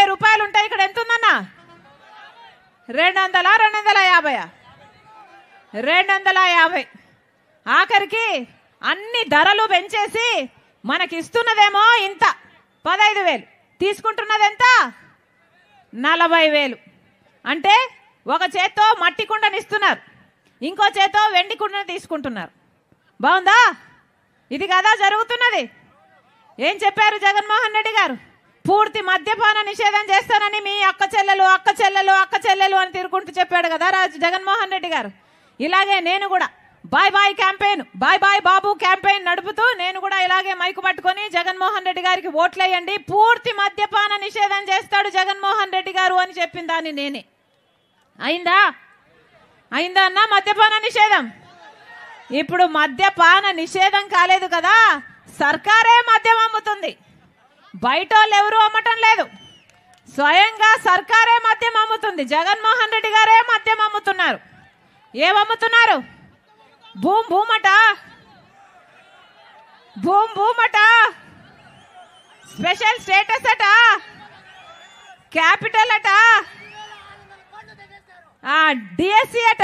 రూపాయలు ఉంటాయి ఇక్కడ ఎంత ఉందన్నా రెండు వందల రెండు వందల యాభై రెండు వందల యాభై ఆఖరికి అన్ని ధరలు పెంచేసి మనకి ఇస్తున్నదేమో ఇంత పదహైదు వేలు తీసుకుంటున్నది ఎంత నలభై వేలు అంటే ఒక చేత్తో మట్టి కుండని ఇస్తున్నారు ఇంకో చేత్తో వెండి కుండని తీసుకుంటున్నారు బాగుందా ఇది కదా జరుగుతున్నది ఏం చెప్పారు జగన్మోహన్ రెడ్డి గారు పూర్తి మద్యపాన నిషేధం చేస్తానని మీ అక్క చెల్లెలు అక్క చెల్లెలు అక్క చెల్లెలు అని తిరుగుకుంటూ చెప్పాడు కదా రాజు జగన్మోహన్ రెడ్డి గారు ఇలాగే నేను కూడా bye bye campaign bye bye Babu campaign నడుపుతూ నేను కూడా ఇలాగే మైకు పట్టుకొని జగన్మోహన్ రెడ్డి గారికి ఓట్లేయండి పూర్తి మద్యపాన నిషేధం చేస్తాడు జగన్మోహన్ రెడ్డి గారు అని చెప్పిన దాన్ని నేనే అయిందా అయిందా అన్న మద్యపాన నిషేధం ఇప్పుడు మద్యపాన నిషేధం కాలేదు కదా సర్కారే మద్యం అమ్ముతుంది బయట వాళ్ళు ఎవరు అమ్మటం లేదు స్వయంగా సర్కారే మద్యం అమ్ముతుంది జగన్మోహన్ రెడ్డి గారే మద్యం అమ్ముతున్నారు ఏమమ్ముతున్నారు భూమ్ భూమట భూమ్ భూమట స్పెషల్ స్టేటస్ అట క్యాపిటల్ అట డిఎస్సి అట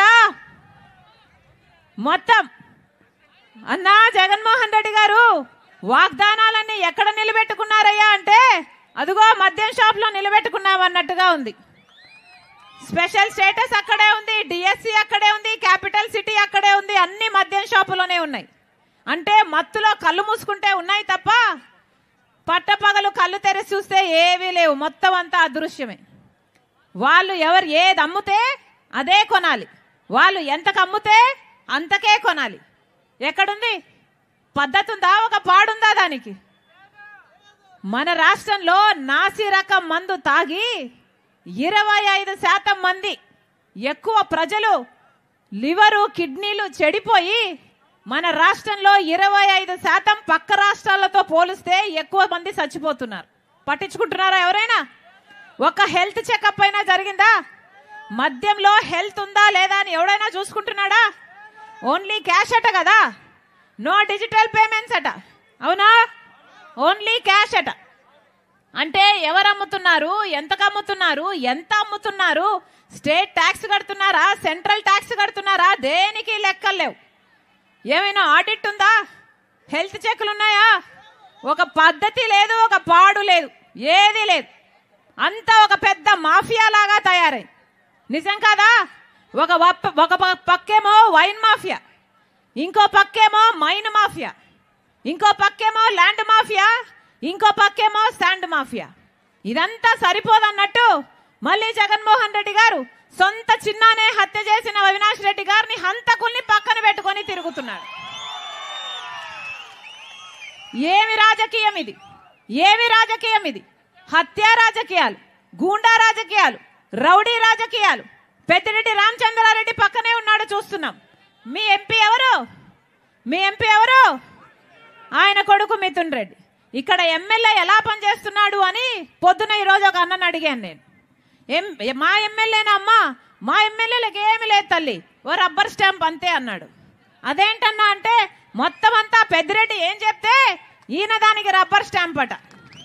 మొత్తం అన్నా జగన్మోహన్ రెడ్డి గారు వాగ్దానాలన్నీ ఎక్కడ నిలబెట్టుకున్నారయ్యా అంటే అదిగో మద్యం షాప్ లో నిలబెట్టుకున్నామన్నట్టుగా ఉంది స్పెషల్ స్టేటస్ అక్కడే ఉంది డిఎస్సి అక్కడే ఉంది క్యాపిటల్ సిటీ అక్కడే ఉంది అన్ని మద్యం షాపులోనే ఉన్నాయి అంటే మత్తులో కళ్ళు మూసుకుంటే ఉన్నాయి తప్ప పట్టపగలు కళ్ళు తెరిచి చూస్తే ఏవీ లేవు మొత్తం అంతా అదృశ్యమే వాళ్ళు ఎవరు ఏది అమ్ముతే అదే కొనాలి వాళ్ళు ఎంతకు అమ్ముతే అంతకే కొనాలి ఎక్కడుంది పద్ధతి ఉందా ఒక పాడుందా దానికి మన రాష్ట్రంలో నాసి రకం మందు తాగి ఇరవై ఐదు శాతం మంది ఎక్కువ ప్రజలు లివరు కిడ్నీలు చెడిపోయి మన రాష్ట్రంలో ఇరవై ఐదు శాతం పక్క రాష్ట్రాలతో పోలిస్తే ఎక్కువ మంది చచ్చిపోతున్నారు పట్టించుకుంటున్నారా ఎవరైనా ఒక హెల్త్ చెకప్ అయినా జరిగిందా మద్యంలో హెల్త్ ఉందా లేదా అని ఎవడైనా చూసుకుంటున్నాడా ఓన్లీ క్యాష్ అట కదా నో డిజిటల్ పేమెంట్స్ అట అవునా ఓన్లీ క్యాష్ అట అంటే ఎవరు అమ్ముతున్నారు ఎంతకు అమ్ముతున్నారు ఎంత అమ్ముతున్నారు స్టేట్ ట్యాక్స్ కడుతున్నారా సెంట్రల్ ట్యాక్స్ కడుతున్నారా దేనికి లెక్కలు లేవు ఏమైనా ఆడిట్ ఉందా హెల్త్ చెక్లు ఉన్నాయా ఒక పద్ధతి లేదు ఒక పాడు లేదు ఏది లేదు అంతా ఒక పెద్ద మాఫియా లాగా తయారై నిజం కాదా ఒక వప్ప- ఒక ప- పక్కేమో వైన్ మాఫియా ఇంకో పక్కేమో మైన్ మాఫియా ఇంకో పక్కేమో ల్యాండ్ మాఫియా ఇంకో పక్కేమో శాండ్ మాఫియా ఇదంతా సరిపోదన్నట్టు మళ్ళీ జగన్మోహన్ రెడ్డి గారు సొంత చిన్నానే హత్య చేసిన అవినాష్ రెడ్డి గారిని హంతకుల్ని పక్కన పెట్టుకొని తిరుగుతున్నాడు ఏమి రాజకీయం ఇది ఏమి రాజకీయం ఇది హత్య రాజకీయాలు గూండా రాజకీయాలు రౌడీ రాజకీయాలు పెద్దిరెడ్డి రామచంద్రారెడ్డి పక్కనే ఉన్నాడు చూస్తున్నాం మీ ఎంపీ ఎవరు మీ ఎంపీ ఎవరు ఆయన కొడుకు మిథున్ రెడ్డి ఇక్కడ ఎమ్మెల్యే ఎలా పనిచేస్తున్నాడు అని పొద్దున ఈరోజు ఒక అన్నని అడిగాను నేను ఎం మా ఎమ్మెల్యేనా అమ్మా మా ఎమ్మెల్యేలకు ఏమి లేదు తల్లి ఓ రబ్బర్ స్టాంప్ అంతే అన్నాడు అదేంటన్నా అంటే మొత్తం అంతా పెద్దిరెడ్డి ఏం చెప్తే ఈయన దానికి రబ్బర్ స్టాంప్ అట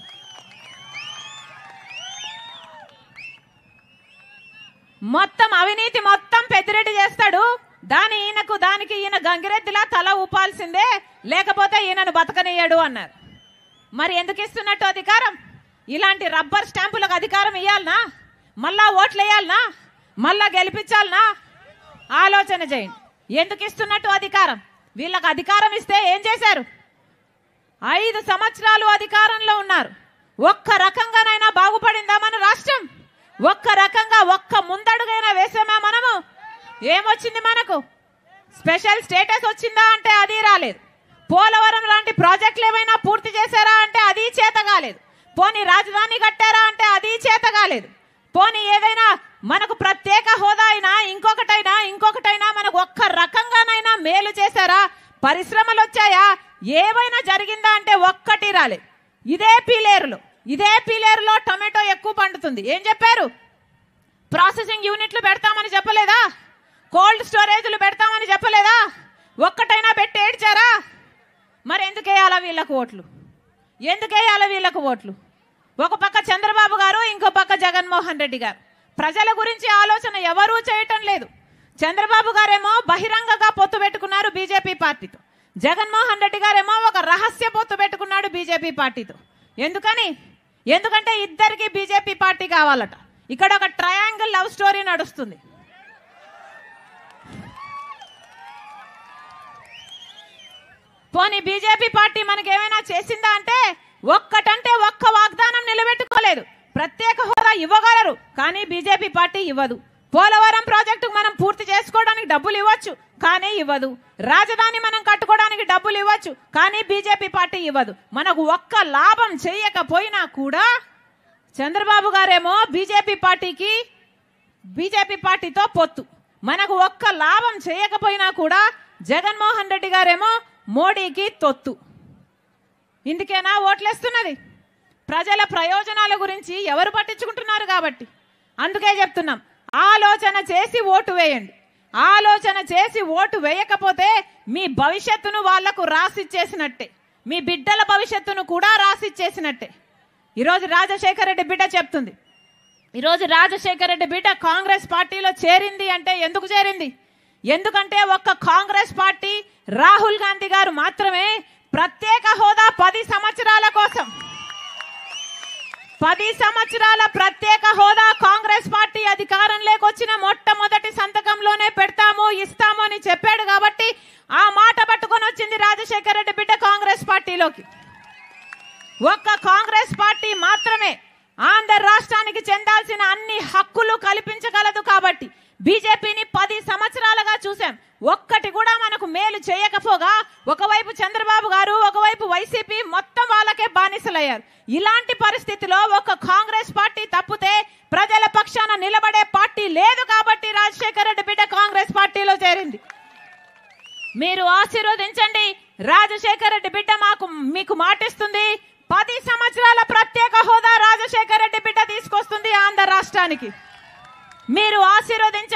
మొత్తం అవినీతి మొత్తం పెద్దిరెడ్డి చేస్తాడు దాని ఈయనకు దానికి ఈయన గంగిరెద్దులా తల ఊపాల్సిందే లేకపోతే ఈయనను బతకనియ్యాడు అన్నారు మరి ఎందుకు ఇస్తున్నట్టు అధికారం ఇలాంటి రబ్బర్ స్టాంపులకు అధికారం ఇవ్వాలనా మళ్ళా ఓట్లు వేయాలనా మళ్ళా గెలిపించాలనా ఆలోచన చేయండి ఎందుకు ఇస్తున్నట్టు అధికారం వీళ్ళకి అధికారం ఇస్తే ఏం చేశారు ఐదు సంవత్సరాలు అధికారంలో ఉన్నారు ఒక్క రకంగానైనా బాగుపడిందా మన రాష్ట్రం ఒక్క రకంగా ఒక్క ముందడుగైనా వేసామా మనము ఏమొచ్చింది మనకు స్పెషల్ స్టేటస్ వచ్చిందా అంటే అది రాలేదు పోలవరం లాంటి ప్రాజెక్టులు ఏమైనా పూర్తి చేశారా అంటే అది చేత కాలేదు పోనీ రాజధాని కట్టారా అంటే అది చేత కాలేదు పోనీ ఏదైనా మనకు ప్రత్యేక హోదా అయినా ఇంకొకటైనా ఇంకొకటైనా మనకు ఒక్క రకంగానైనా మేలు చేశారా పరిశ్రమలు వచ్చాయా ఏమైనా జరిగిందా అంటే ఒక్కటి రాలేదు ఇదే పీలేరులో ఇదే పీలేరులో టొమాటో ఎక్కువ పండుతుంది ఏం చెప్పారు ప్రాసెసింగ్ యూనిట్లు పెడతామని చెప్పలేదా కోల్డ్ స్టోరేజ్లు పెడతామని చెప్పలేదా ఒక్కటైనా పెట్టి ఏడ్చారా మరి ఎందుకు వేయాలా వీళ్ళకు ఓట్లు ఎందుకు వేయాలా వీళ్ళకు ఓట్లు ఒక పక్క చంద్రబాబు గారు ఇంకో పక్క జగన్మోహన్ రెడ్డి గారు ప్రజల గురించి ఆలోచన ఎవరూ చేయటం లేదు చంద్రబాబు గారేమో బహిరంగంగా పొత్తు పెట్టుకున్నారు బీజేపీ పార్టీతో జగన్మోహన్ రెడ్డి గారేమో ఒక రహస్య పొత్తు పెట్టుకున్నాడు బీజేపీ పార్టీతో ఎందుకని ఎందుకంటే ఇద్దరికి బీజేపీ పార్టీ కావాలట ఇక్కడ ఒక ట్రయాంగిల్ లవ్ స్టోరీ నడుస్తుంది పోనీ బీజేపీ పార్టీ మనకి ఏమైనా చేసిందా అంటే ఒక్కటంటే ఒక్క వాగ్దానం నిలబెట్టుకోలేదు ప్రత్యేక హోదా ఇవ్వగలరు కానీ బీజేపీ పార్టీ ఇవ్వదు పోలవరం ప్రాజెక్టుకు మనం పూర్తి చేసుకోవడానికి డబ్బులు ఇవ్వచ్చు కానీ ఇవ్వదు రాజధాని మనం కట్టుకోవడానికి డబ్బులు ఇవ్వచ్చు కానీ బీజేపీ పార్టీ ఇవ్వదు మనకు ఒక్క లాభం చేయకపోయినా కూడా చంద్రబాబు గారేమో బీజేపీ పార్టీకి బీజేపీ పార్టీతో పొత్తు మనకు ఒక్క లాభం చేయకపోయినా కూడా జగన్మోహన్ రెడ్డి గారేమో మోడీకి తొత్తు ఇందుకేనా ఓట్లేస్తున్నది ప్రజల ప్రయోజనాల గురించి ఎవరు పట్టించుకుంటున్నారు కాబట్టి అందుకే చెప్తున్నాం ఆలోచన చేసి ఓటు వేయండి ఆలోచన చేసి ఓటు వేయకపోతే మీ భవిష్యత్తును వాళ్లకు రాసిచ్చేసినట్టే మీ బిడ్డల భవిష్యత్తును కూడా రాసిచ్చేసినట్టే ఈరోజు రాజశేఖర రెడ్డి బిడ్డ చెప్తుంది ఈరోజు రాజశేఖర రెడ్డి బిడ్డ కాంగ్రెస్ పార్టీలో చేరింది అంటే ఎందుకు చేరింది ఎందుకంటే ఒక్క కాంగ్రెస్ పార్టీ రాహుల్ గాంధీ గారు మాత్రమే ప్రత్యేక హోదా పది సంవత్సరాల కోసం పది సంవత్సరాల ప్రత్యేక హోదా కాంగ్రెస్ పార్టీ అధికారంలోకి వచ్చిన మొట్టమొదటి సంతకంలోనే పెడతాము ఇస్తాము అని చెప్పాడు కాబట్టి ఆ మాట పట్టుకొని వచ్చింది రాజశేఖర రెడ్డి బిడ్డ కాంగ్రెస్ పార్టీలోకి ఒక్క కాంగ్రెస్ పార్టీ మాత్రమే ఆంధ్ర రాష్ట్రానికి చెందాల్సిన అన్ని హక్కులు కల్పించగలదు కాబట్టి బీజేపీని పది సంవత్సరాలుగా చూసాం ఒక్కటి కూడా మనకు మేలు చేయకపోగా ఒకవైపు చంద్రబాబు గారు ఒకవైపు వైసీపీ మొత్తం వాళ్ళకే బానిసలయ్యారు ఇలాంటి పరిస్థితిలో ఒక కాంగ్రెస్ పార్టీ తప్పితే ప్రజల పక్షాన నిలబడే పార్టీ లేదు కాబట్టి రాజశేఖర రెడ్డి బిడ్డ కాంగ్రెస్ పార్టీలో చేరింది మీరు ఆశీర్వదించండి రాజశేఖర రెడ్డి బిడ్డ మాకు మీకు మాటిస్తుంది పది సంవత్సరాల ప్రత్యేక హోదా రాజశేఖర రెడ్డి బిడ్డ తీసుకొస్తుంది ఆంధ్ర రాష్ట్రానికి మీరు ఆశీర్వదించండి